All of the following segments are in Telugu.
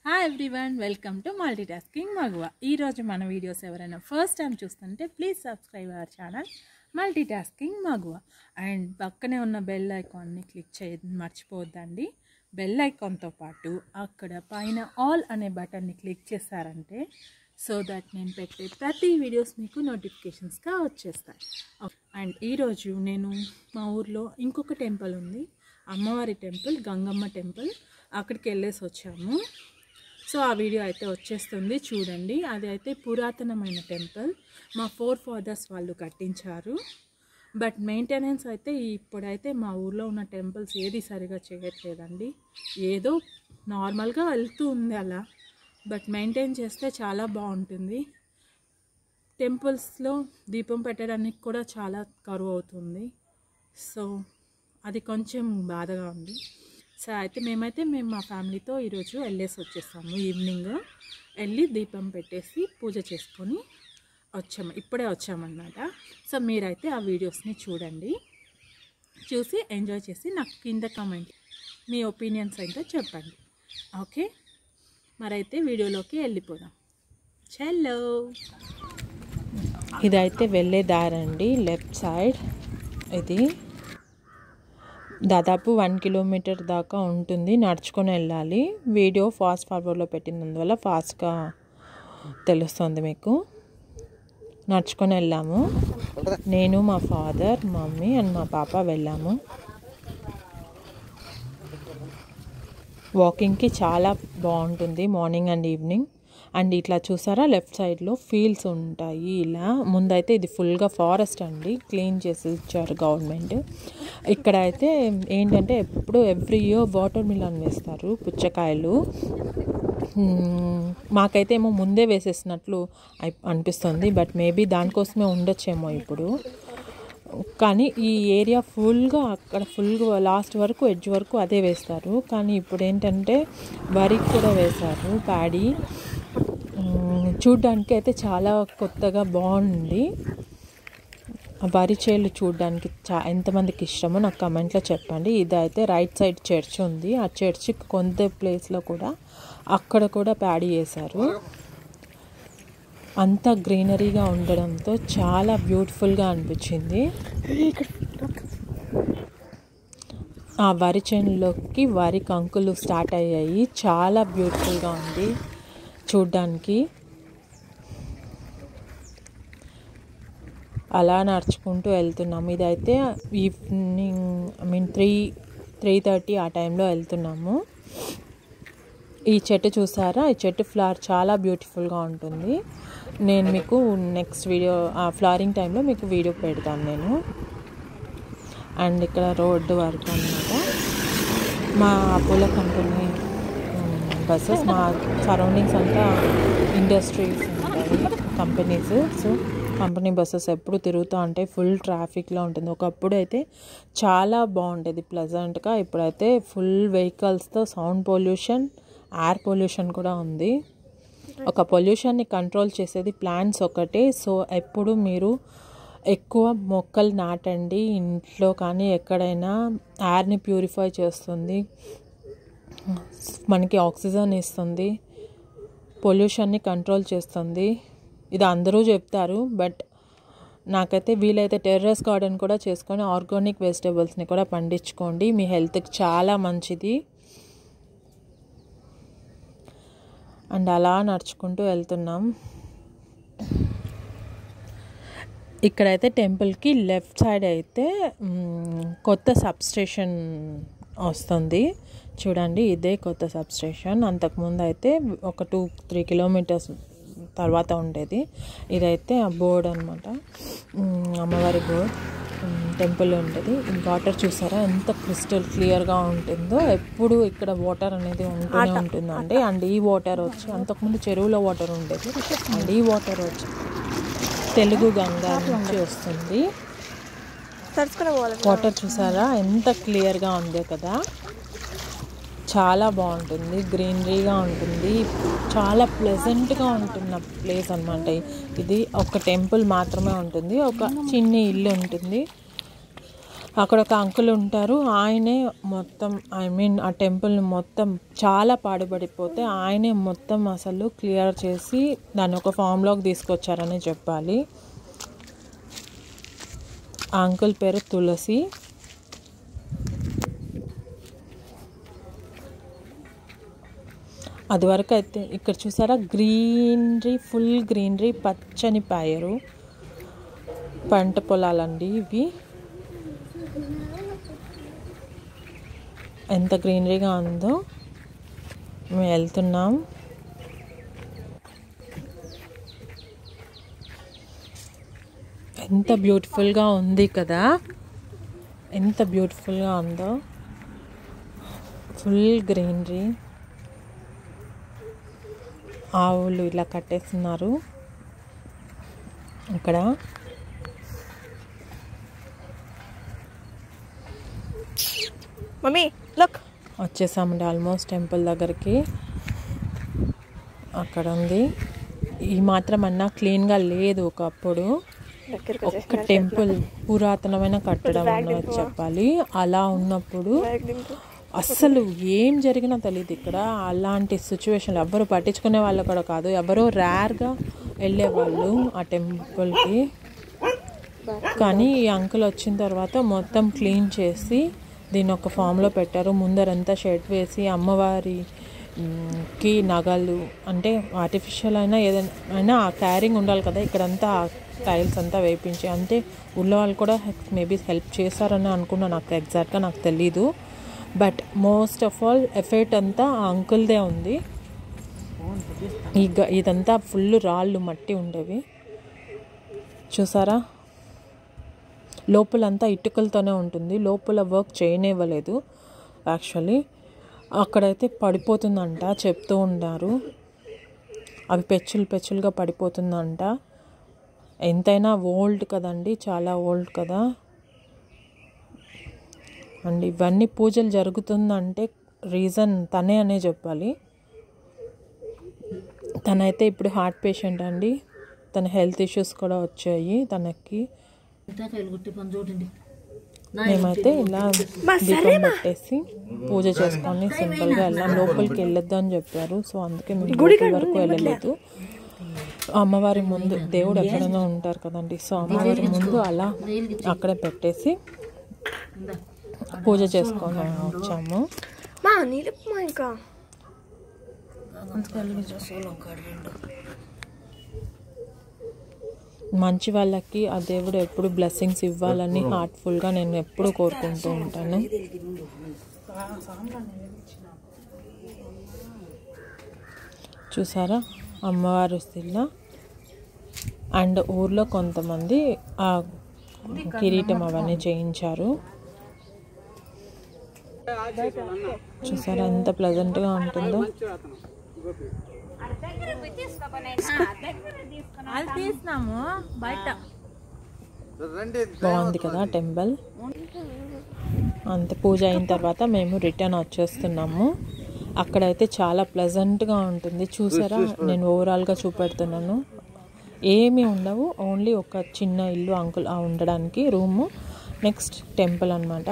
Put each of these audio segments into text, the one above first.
hi everyone welcome to multitasking మగువ ఈరోజు మన వీడియోస్ ఎవరైనా ఫస్ట్ టైం చూస్తుంటే please subscribe our channel multitasking మగువ అండ్ పక్కనే ఉన్న బెల్ ఐకాన్ని క్లిక్ చేయడం మర్చిపోవద్దండి బెల్ ఐకాన్తో పాటు అక్కడ పైన ఆల్ అనే బటన్ని క్లిక్ చేశారంటే సో దట్ నేను పెట్టే ప్రతి వీడియోస్ మీకు నోటిఫికేషన్స్గా వచ్చేస్తాయి అండ్ ఈరోజు నేను మా ఊర్లో ఇంకొక టెంపుల్ ఉంది అమ్మవారి టెంపుల్ గంగమ్మ టెంపుల్ అక్కడికి వెళ్ళేసి వచ్చాము సో ఆ వీడియో అయితే వచ్చేస్తుంది చూడండి అది అయితే పురాతనమైన టెంపుల్ మా ఫోర్ ఫాదర్స్ వాళ్ళు కట్టించారు బట్ మెయింటెనెన్స్ అయితే ఇప్పుడైతే మా ఊర్లో ఉన్న టెంపుల్స్ ఏది సరిగా చేయట్లేదండి ఏదో నార్మల్గా వెళ్తూ ఉంది అలా బట్ మెయింటైన్ చేస్తే చాలా బాగుంటుంది టెంపుల్స్లో దీపం పెట్టడానికి కూడా చాలా కరువు అవుతుంది సో అది కొంచెం బాధగా ఉంది సో అయితే మేమైతే మేము మా ఫ్యామిలీతో ఈరోజు వెళ్ళేసి వచ్చేసాము ఈవినింగ్ వెళ్ళి దీపం పెట్టేసి పూజ చేసుకొని వచ్చాము ఇప్పుడే వచ్చామన్నమాట సో మీరైతే ఆ వీడియోస్ని చూడండి చూసి ఎంజాయ్ చేసి నాకు కింద కామెంట్ మీ ఒపీనియన్స్ అయితే చెప్పండి ఓకే మరైతే వీడియోలోకి వెళ్ళిపోదాం చలో ఇదైతే వెళ్ళే దారండి లెఫ్ట్ సైడ్ ఇది దాదాపు వన్ కిలోమీటర్ దాకా ఉంటుంది నడుచుకొని వెళ్ళాలి వీడియో ఫాస్ట్ ఫార్వర్డ్లో పెట్టినందువల్ల ఫాస్ట్గా తెలుస్తుంది మీకు నడుచుకొని వెళ్ళాము నేను మా ఫాదర్ మమ్మీ అండ్ మా పాప వెళ్ళాము వాకింగ్కి చాలా బాగుంటుంది మార్నింగ్ అండ్ ఈవినింగ్ అండ్ ఇట్లా చూసారా లెఫ్ట్ సైడ్లో ఫీల్డ్స్ ఉంటాయి ఇలా ముందైతే ఇది ఫుల్గా ఫారెస్ట్ అండి క్లీన్ చేసి ఇచ్చారు గవర్నమెంట్ ఇక్కడ అయితే ఏంటంటే ఎప్పుడు ఎవ్రీ ఇయర్ వాటర్ మిలన్ వేస్తారు పుచ్చకాయలు మ్మ్, మాకైతే ఏమో ముందే వేసేసినట్లు అయి- అనిపిస్తుంది బట్ మేబీ దానికోసమే ఉండొచ్చేమో ఇప్పుడు కానీ ఈ ఏరియా ఫుల్గా అక్కడ ఫుల్గా లాస్ట్ వరకు ఎడ్జ్ వరకు అదే వేస్తారు కానీ ఇప్పుడు ఏంటంటే వరికి కూడా వేశారు ప్యాడీ మ్మ్, చూడ్డానికి అయితే చాలా కొత్తగా బాగుంది ఆ వరి చేలు చూడడానికి చా ఎంతమందికి ఇష్టమో నాకు కమెంట్లో చెప్పండి ఇదైతే రైట్ సైడ్ చర్చ్ ఉంది ఆ చర్చ్ కొంత ప్లేస్లో కూడా అక్కడ కూడా ప్యాడీ వేశారు అంతా గ్రీనరీగా ఉండడంతో చాలా బ్యూటిఫుల్గా అనిపించింది ఆ వరి చేనులోకి వరి కంకులు స్టార్ట్ అయ్యాయి చాలా బ్యూటిఫుల్గా ఉంది చూడ్డానికి అలా నడుచుకుంటూ వెళ్తున్నాము ఇదైతే evening I mean three three thirty ఆ టైంలో వెళ్తున్నాము ఈ చెట్టు చూసారా ఈ చెట్టు ఫ్లవర్ చాలా బ్యూటిఫుల్గా ఉంటుంది నేను మీకు నెక్స్ట్ వీడియో ఆ ఫ్లవరింగ్ టైంలో మీకు వీడియో పెడతాను నేను అండ్ ఇక్కడ రోడ్డు వరకు అనమాట మా అపోలో కంపెనీ బస్సెస్ మా సరౌండింగ్స్ అంతా ఇండస్ట్రీస్ ఉంటాయి కంపెనీస్ సో కంపెనీ బస్సెస్ ఎప్పుడు తిరుగుతూ ఉంటాయి ఫుల్ ట్రాఫిక్లో ఉంటుంది ఒకప్పుడు అయితే చాలా బాగుండేది ప్లెజెంట్గా ఇప్పుడైతే ఫుల్ వెహికల్స్తో సౌండ్ పొల్యూషన్ ఎయిర్ పొల్యూషన్ కూడా ఉంది ఒక పొల్యూషన్ని కంట్రోల్ చేసేది ప్లాంట్స్ ఒకటే సో ఎప్పుడు మీరు ఎక్కువ మొక్కలు నాటండి ఇంట్లో కానీ ఎక్కడైనా ఎయిర్ని ప్యూరిఫై చేస్తుంది మనకి ఆక్సిజన్ ఇస్తుంది పొల్యూషన్ని కంట్రోల్ చేస్తుంది ఇది అందరూ చెప్తారు బట్ నాకైతే వీలైతే టెర్రస్ గార్డెన్ కూడా చేసుకొని ఆర్గానిక్ వెజిటేబుల్స్ని కూడా పండించుకోండి మీ హెల్త్కి చాలా మంచిది అండ్ అలా నడుచుకుంటూ వెళ్తున్నాం ఇక్కడైతే టెంపుల్కి లెఫ్ట్ సైడ్ అయితే మ్, కొత్త సబ్స్టేషన్ వస్తుంది చూడండి ఇదే కొత్త సబ్స్టేషన్ అంతకుముందు అయితే ఒక టూ త్రీ కిలోమీటర్స్ తర్వాత ఉండేది ఇదైతే ఆ బోర్డ్ అనమాట అమ్మవారి బోర్డ్ టెంపుల్ ఉంటుంది వాటర్ చూసారా ఎంత క్రిస్టల్ క్లియర్గా ఉంటుందో ఎప్పుడు ఇక్కడ వాటర్ అనేది ఉంటూనే ఉంటుందండి అండ్ ఈ వాటర్ వచ్చి అంతకుముందు చెరువులో వాటర్ ఉండేది అండ్ ఈ వాటర్ వచ్చి తెలుగు గంగా నుంచి వస్తుంది వాటర్ చూసారా ఎంత క్లియర్గా ఉందో కదా చాలా బాగుంటుంది గ్రీనరీగా ఉంటుంది చాలా ప్లెజెంట్గా ఉంటున్న ప్లేస్ అనమాట ఇది ఒక టెంపుల్ మాత్రమే ఉంటుంది ఒక చిన్న ఇల్లు ఉంటుంది అక్కడ ఒక అంకుల్ ఉంటారు ఆయనే మొత్తం ఐ మీన్ ఆ టెంపుల్ని మొత్తం చాలా పాడుపడిపోతే ఆయనే మొత్తం అసలు క్లియర్ చేసి దాన్ని ఒక ఫామ్లోకి తీసుకొచ్చారని చెప్పాలి ఆ అంకుల్ పేరు తులసి అది వరకు అయితే ఇక్కడ చూసారా గ్రీనరీ ఫుల్ గ్రీనరీ పచ్చని పైరు పంట పొలాలండి ఇవి ఎంత గ్రీనరీగా ఉందో మేము వెళ్తున్నాం ఎంత బ్యూటిఫుల్గా ఉంది కదా ఎంత బ్యూటిఫుల్గా ఉందో ఫుల్ గ్రీనరీ ఆవులు ఇలా కట్టేస్తున్నారు ఇక్కడ మమ్మీ లుక్ వచ్చేసామండి ఆల్మోస్ట్ టెంపుల్ దగ్గరికి అక్కడ ఉంది ఈ మాత్రం అన్నా క్లీన్గా లేదు ఒకప్పుడు దగ్గరికి ఒక్క టెంపుల్ పురాతనమైన కట్టడం అన్నది చెప్పాలి అలా ఉన్నప్పుడు అస్సలు ఏం జరిగినా తెలియదు ఇక్కడ అలాంటి సిచ్యువేషన్లు ఎవ్వరు పట్టించుకునే వాళ్ళు కూడా కాదు ఎవరో రేర్గా వెళ్ళేవాళ్ళు ఆ టెంపుల్కి కానీ ఈ అంకుల్ వచ్చిన తర్వాత మొత్తం క్లీన్ చేసి దీన్ని ఒక ఫామ్లో పెట్టారు ముందరంతా షెడ్ వేసి అమ్మవారి మ్, కి నగలు అంటే ఆర్టిఫిషియల్ అయినా ఏదైనా అయినా ఆ క్యారింగ్ ఉండాలి కదా ఇక్కడంతా టైల్స్ అంతా వేయించి అంటే ఊళ్ళో వాళ్ళు కూడా మేబీ హెల్ప్ చేశారని అనుకున్నా నాకు ఎగ్జాక్ట్గా నాకు తెలీదు but most of all effect అంతా ఆ అంకుల్దే ఉంది ఈ గ- ఇదంతా ఫుల్ రాళ్ళు మట్టి ఉండేవి చూసారా లోపలంతా ఇటుకలతోనే ఉంటుంది లోపల వర్క్ చేయనివ్వలేదు యాక్చువల్లీ అక్కడైతే పడిపోతుందంట చెప్తూ ఉన్నారు అవి పెచ్చులు పెచ్చులుగా పడిపోతుందంట ఎంతైనా ఓల్డ్ కదండి చాలా ఓల్డ్ కదా అండ్ ఇవన్నీ పూజలు జరుగుతుందంటే రీజన్ తనే అనే చెప్పాలి తనైతే ఇప్పుడు హార్ట్ పేషెంట్ అండి తన హెల్త్ ఇష్యూస్ కూడా వచ్చాయి తనకి ఇంతకాయలు గుట్టి పని చూడండి మేమైతే ఇలా దీపం పెట్టేసి పూజ చేసుకొని సింపుల్గా వెళ్ళాం లోపలికి వెళ్ళొద్దు అని చెప్పారు సో అందుకే మేము లోపలి వరకు వెళ్ళలేదు అమ్మవారి ముందు దేవుడు ఎక్కడైనా ఉంటారు కదండి సో అమ్మవారి ముందు అలా అక్కడే పెట్టేసి పూజ చేసుకొని వచ్చాము మా నీలమ్మా ఇంకా అంతకాయలు సోలం కాడు రెండు మంచి వాళ్ళకి ఆ దేవుడు ఎప్పుడు బ్లెస్సింగ్స్ ఇవ్వాలని హార్ట్ఫుల్గా నేను ఎప్పుడు కోరుకుంటూ ఉంటాను చూసారా అమ్మవారు శిల అండ్ ఊర్లో కొంతమంది ఆ కిరీటం అవన్నీ చేయించారు చూసారా ఎంత ప్లెజెంట్గా ఉంటుందో బాగుంది కదా టెంపుల్ అంత పూజ అయిన తర్వాత మేము రిటర్న్ వచ్చేస్తున్నాము అక్కడైతే చాలా ప్లెజెంట్గా ఉంటుంది చూసారా నేను ఓవరాల్గా చూపెడుతున్నాను ఏమీ ఉండవు ఓన్లీ ఒక చిన్న ఇల్లు అంకుల్ ఆ ఉండడానికి రూము నెక్స్ట్ టెంపుల్ అన్నమాట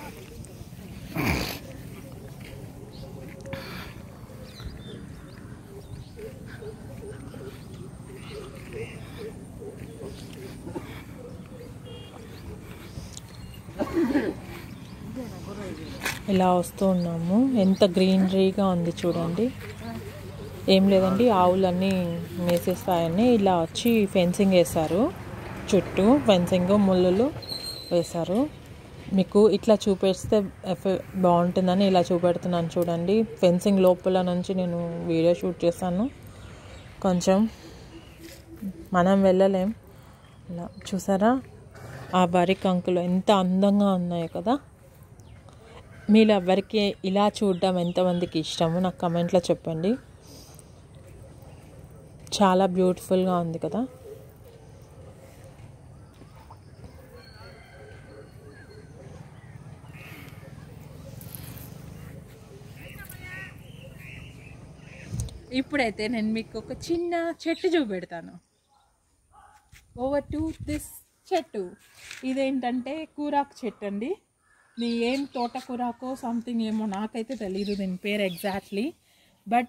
ఇలా వస్తూ ఉన్నాము ఎంత గ్రీనరీగా ఉంది చూడండి ఏం లేదండి ఆవులన్నీ మేసేస్తాయని ఇలా వచ్చి ఫెన్సింగ్ వేశారు చుట్టూ ఫెన్సింగ్ ముళ్ళులు వేశారు మీకు ఇట్లా చూపిస్తే ఎఫె- బాగుంటుందని ఇలా చూపెడుతున్నాను చూడండి ఫెన్సింగ్ లోపల నుంచి నేను వీడియో షూట్ చేశాను కొంచెం మనం వెళ్ళలేం ఇలా చూసారా ఆ వరి కంకులు ఎంత అందంగా ఉన్నాయి కదా మీరు ఎవరికి ఇలా చూడడం ఎంతమందికి ఇష్టమో నాకు కమెంట్లో చెప్పండి చాలా బ్యూటిఫుల్గా ఉంది కదా ఇప్పుడైతే నేను మీకు ఒక చిన్న చెట్టు చూపెడతాను ఓవర్ టు దిస్ చెట్టు ఇదేంటంటే కూరాకు చెట్టు అండి ఇది ఏం తోట కూరాకో సంథింగ్ ఏమో నాకైతే తెలియదు దీని పేరు ఎగ్జాక్ట్లీ బట్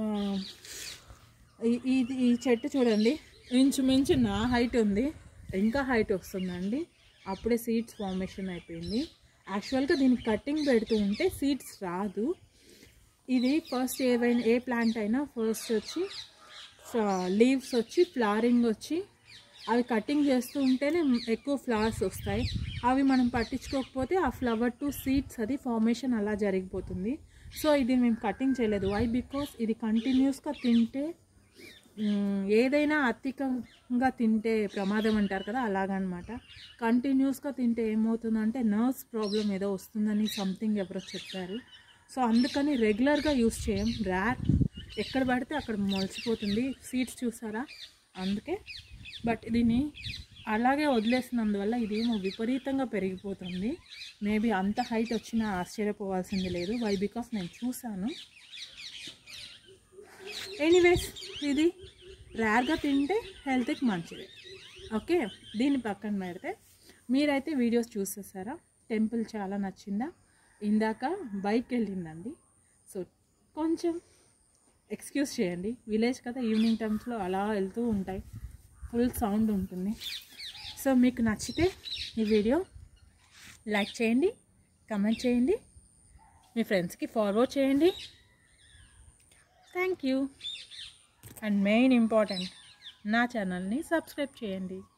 ఇది ఈ చెట్టు చూడండి ఇంచుమించు నా హైట్ ఉంది ఇంకా హైట్ వస్తుందండి అప్పుడే సీడ్స్ ఫార్మేషన్ అయిపోయింది యాక్చువల్గా దీనికి కటింగ్ పెడుతూ ఉంటే సీడ్స్ రాదు ఇది ఫస్ట్ ఏవైనా ఏ ప్లాంట్ అయినా ఫస్ట్ వచ్చి లీవ్స్ వచ్చి ఫ్లవరింగ్ వచ్చి అవి కటింగ్ చేస్తూ ఉంటేనే ఎక్కువ ఫ్లవర్స్ వస్తాయి అవి మనం పట్టించుకోకపోతే ఆ ఫ్లవర్ టు సీడ్స్ అది ఫార్మేషన్ అలా జరిగిపోతుంది సో ఇది మేము కటింగ్ చేయలేదు వై బికాస్ ఇది కంటిన్యూస్గా తింటే మ్, ఏదైనా అధికంగా తింటే ప్రమాదం అంటారు కదా అలాగనమాట కంటిన్యూస్గా తింటే ఏమవుతుందంటే నర్వ్స్ ప్రాబ్లం ఏదో వస్తుందని సంథింగ్ ఎవరో చెప్పారు సో అందుకని రెగ్యులర్గా యూస్ చేయం ర్యార్ ఎక్కడ పడితే అక్కడ మొలిచిపోతుంది సీడ్స్ చూసారా అందుకే బట్ దీన్ని అలాగే వదిలేసినందువల్ల ఇదేమో విపరీతంగా పెరిగిపోతుంది మేబీ అంత హైట్ వచ్చినా ఆశ్చర్యపోవాల్సింది లేదు వై బికాస్ నేను చూశాను ఎనీవేస్ ఇది రేర్గా తింటే హెల్త్కి మంచిది ఓకే దీన్ని పక్కన పెడితే మీరైతే వీడియోస్ చూసేసారా టెంపుల్ చాలా నచ్చిందా ఇందాక బైక్ వెళ్ళిందండి సో కొంచెం ఎక్స్క్యూజ్ చేయండి విలేజ్ కదా ఈవినింగ్ టైమ్స్లో అలా వెళ్తూ ఉంటాయి ఫుల్ సౌండ్ ఉంటుంది సో మీకు నచ్చితే ఈ వీడియో లైక్ చేయండి కమెంట్ చేయండి మీ ఫ్రెండ్స్కి ఫార్వర్డ్ చేయండి thank you and main important నా ఛానల్ని సబ్స్క్రైబ్ చేయండి